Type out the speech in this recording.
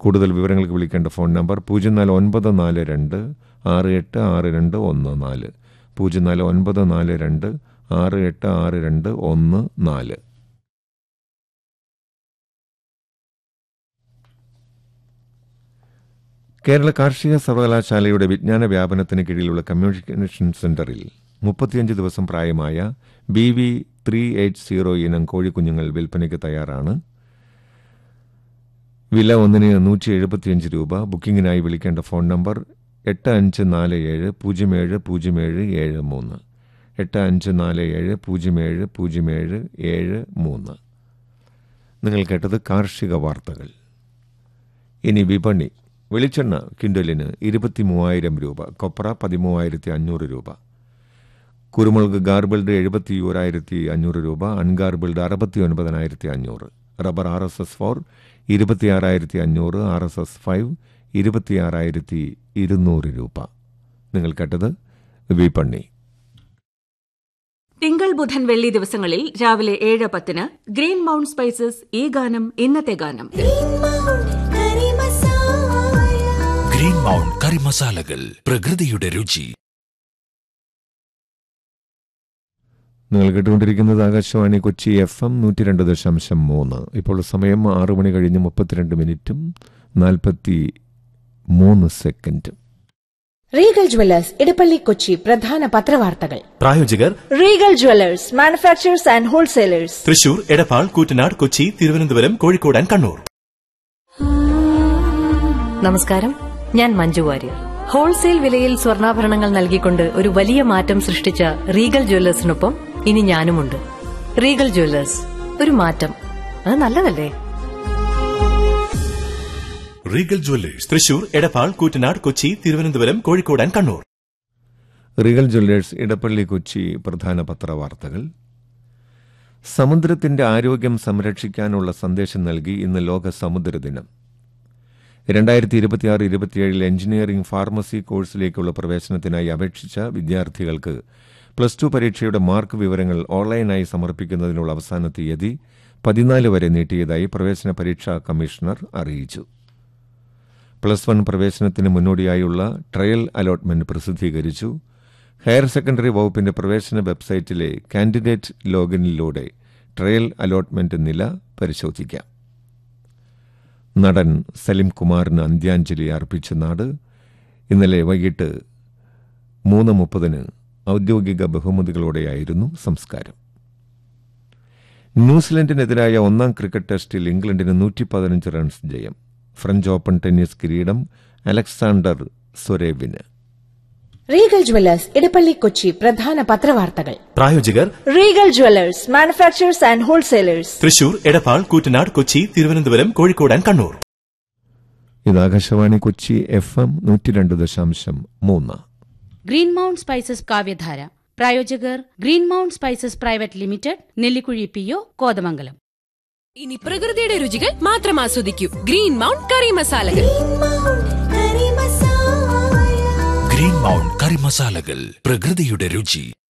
കൂടുതൽ വിവരങ്ങൾക്ക് വിളിക്കേണ്ട ഫോൺ നമ്പർ പൂജ്യം നാല് ഒൻപത് നാല് രണ്ട് ആറ് എട്ട് ആറ് രണ്ട് ഒന്ന് നാല് പൂജ്യം നാല് ഒൻപത് നാല് രണ്ട് ആറ് എട്ട് ആറ് രണ്ട് ഒന്ന് നാല് കേരള കാർഷിക സർവകലാശാലയുടെ വിജ്ഞാന വ്യാപനത്തിന് കീഴിലുള്ള കമ്മ്യൂണിക്കേഷൻ സെന്ററിൽ മുപ്പത്തിയഞ്ച് ദിവസം പ്രായമായ B V three eight zero ഇനം കോഴിക്കുഞ്ഞുങ്ങൾ വിൽപ്പനയ്ക്ക് തയ്യാറാണ് വില ഒന്നിന് നൂറ്റി എഴുപത്തിയഞ്ച് രൂപ ബുക്കിംഗിനായി വിളിക്കേണ്ട ഫോൺ നമ്പർ എട്ട് അഞ്ച് നാല് ഏഴ് പൂജ്യം ഏഴ് പൂജ്യം ഏഴ് ഏഴ് മൂന്ന് എട്ട് അഞ്ച് നാല് ഏഴ് പൂജ്യം ഏഴ് പൂജ്യം ഏഴ് ഏഴ് മൂന്ന് നിങ്ങൾ കേട്ടത് കാർഷിക വാർത്തകൾ ഇനി വിപണി വെളിച്ചെണ്ണ കിൻഡലിന് ഇരുപത്തി മൂവായിരം രൂപ കൊപ്ര പതിമൂവായിരത്തി അഞ്ഞൂറ് രൂപ കുരുമുളക് ഗാർബിൾഡ് എഴുപത്തി ഓരായിരത്തി അഞ്ഞൂറ് രൂപ അൺഗാർബിൾഡ് അറുപത്തി ഒൻപതിനായിരത്തി അഞ്ഞൂറ് rubber R S S four ഇരുപത്തിയാറായിരത്തി അഞ്ഞൂറ് ആർ എസ് എസ് ഫൈവ് ഇരുപത്തിയാറായിരത്തി ഇരുന്നൂറ് രൂപ നിങ്ങൾ കേട്ടത് വിപണി തിങ്കൾ ബുധൻ വെള്ളി ദിവസങ്ങളിൽ രാവിലെ ഏഴ് പത്തിന് ഗ്രീൻ മൗണ്ട് സ്പൈസസ് ഈ ഗാനം ഇന്നത്തെ ഗാനം ഗ്രീൻ മൗണ്ട് കറി മസാലകൾ പ്രകൃതിയുടെ രുചി നിങ്ങൾ കേട്ടുകൊണ്ടിരിക്കുന്നത് ആകാശവാണി കൊച്ചി എഫ് എം നൂറ്റി രണ്ട് ദശാംശം മൂന്ന് ഇപ്പോൾ സമയം ആറു മണി കഴിഞ്ഞ് മുപ്പത്തിരണ്ട് മിനിറ്റും നാൽപ്പത്തി മൂന്ന് സെക്കൻഡും റീഗൽ ജ്വല്ലേഴ്സ് ഇടപ്പള്ളി കൊച്ചി പ്രധാന പത്രവാർത്തകൾ പ്രായോജകർ Regal jewellers manufacturers and wholesalers Thrissur Edappal Koottanad Kochi Thiruvananthapuram Kozhikode and Kannur നമസ്കാരം ഞാൻ മഞ്ജു വാര്യർ ഹോൾസെയിൽ വിലയിൽ സ്വർണ്ണാഭരണങ്ങൾ നൽകിക്കൊണ്ട് ഒരു വലിയ മാറ്റം സൃഷ്ടിച്ച റീഗൽ ജ്വല്ലേഴ്സിനൊപ്പം ഇനി ഞാനുമുണ്ട് റീഗൽ ജ്വല്ലേഴ്സ് ഒരു മാറ്റം അത് നല്ലതല്ലേ Regal jewellers Thrissur Edappal Koottanad Kochi Thiruvananthapuram Kozhikode and Kannur Regal jewellers Edappally Kochi പ്രധാന പത്രവാർത്തകൾ സമുദ്രത്തിന്റെ ആരോഗ്യം സംരക്ഷിക്കാനുള്ള സന്ദേശം നൽകി ഇന്ന് ലോക സമുദ്ര ദിനം രണ്ടായിരത്തി ഇരുപത്തിയാറ് ഇരുപത്തിയേഴിൽ എഞ്ചിനീയറിംഗ് ഫാർമസി കോഴ്സിലേക്കുള്ള പ്രവേശനത്തിനായി അപേക്ഷിച്ച വിദ്യാർത്ഥികൾക്ക് പ്ലസ് ടു പരീക്ഷയുടെ മാർക്ക് വിവരങ്ങൾ ഓൺലൈനായി സമർപ്പിക്കുന്നതിനുള്ള അവസാന തീയതി പതിനാല് വരെ നീട്ടിയതായി പ്രവേശന പരീക്ഷാ കമ്മീഷണർ അറിയിച്ചു പ്ലസ് വൺ പ്രവേശനത്തിന് മുന്നോടിയായുള്ള ട്രയൽ അലോട്ട്മെന്റ് പ്രസിദ്ധീകരിച്ചു ഹയർ സെക്കൻഡറി വകുപ്പിന്റെ പ്രവേശന വെബ്സൈറ്റിലെ കാൻഡിഡേറ്റ് ലോഗിനിലൂടെ ട്രയൽ അലോട്ട്മെന്റ് നില പരിശോധിക്കാം നടൻ സലിം കുമാറിന് അന്ത്യാഞ്ജലി അർപ്പിച്ച നാട് ഇന്നലെ വൈകിട്ട് മൂന്ന് മുപ്പതിന് ഔദ്യോഗിക ബഹുമതികളോടെയായിരുന്നു സംസ്കാരം ന്യൂസിലൻഡിനെതിരായ ഒന്നാം ക്രിക്കറ്റ് ടെസ്റ്റിൽ ഇംഗ്ലണ്ടിന് നൂറ്റി പതിനഞ്ച് റൺസ് ജയം ഫ്രഞ്ച് ഓപ്പൺ ടെന്നീസ് കിരീടം അലക്സാണ്ടർ സൊരേവിന് റീഗൽ ജ്വല്ലേഴ്സ് ഇടപ്പള്ളി കൊച്ചി പ്രധാന പത്രവാർത്തകൾ പ്രായോജകർ Regal jewellers manufacturers and wholesalers Thrissur Edappal Koottanad Kochi Thiruvananthapuram Kozhikode and Kannur ഇത് ആകാശവാണി കൊച്ചി എഫ് എം നൂറ്റി രണ്ട് ദശാംശം മൂന്ന് ഗ്രീൻ മൗണ്ട് സ്പൈസസ് കാവ്യധാര പ്രായോജകർ green mount spices private limited Nellikuzhi P O Kothamangalam ഇനി പ്രകൃതിയുടെ രുചികൾ മാത്രം ആസ്വദിക്കൂ ഗ്രീൻ മൗണ്ട് കറി മസാലകൾ ഗ്രീൻ മൗണ്ട് കറി മസാലകൾ പ്രകൃതിയുടെ രുചി